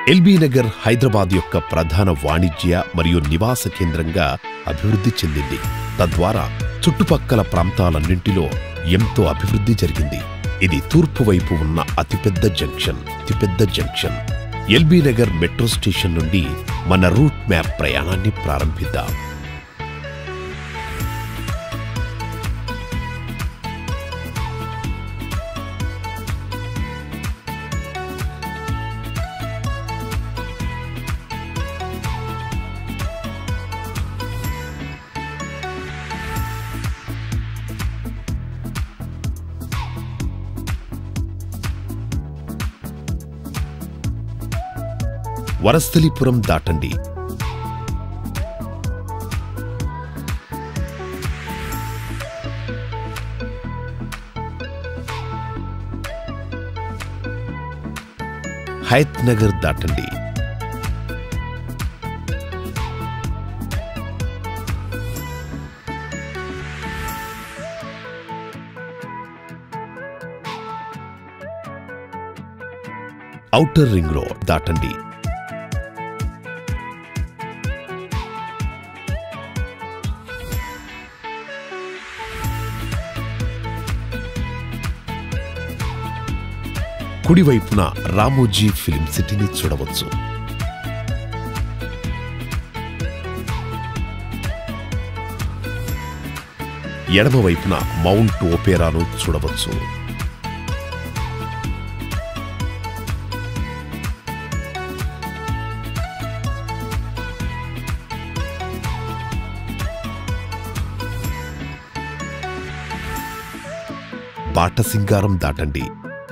LB Nagar Hyderabad యొక్క ప్రధాన వాణిజ్య మరియు నివాస కేంద్రంగా అభివృద్ధి చెందింది తద్వారా చుట్టుపక్కల ప్రాంతాలన్నింటిలో ఎంతో అభివృద్ధి జరిగింది ఇది తూర్పు వైపు ఉన్న అతిపెద్ద జంక్షన్ అతిపెద్ద junction LB Nagar metro station నుండి మన రూట్ మ్యాప్ ప్రయాణాన్ని ప్రారంభిద్దాం వరస్థలిపురం దాటండి హయత్ నగర్ దాటండి ఔటర్ రింగ్ రోడ్ దాటండి కుడివైపున రామోజీ ఫిలిం సిటీని చూడవచ్చు ఎడమవైపున మౌంట్ ఓపేరాను చూడవచ్చు బాటసింగారం దాటండి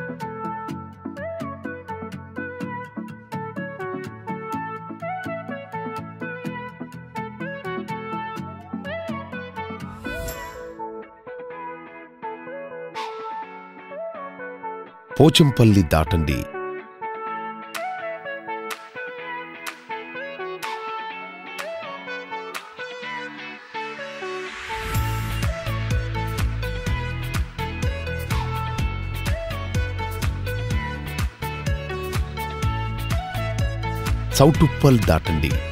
పోచంపల్లి దాటండి చౌటుప్పల్ దాటండి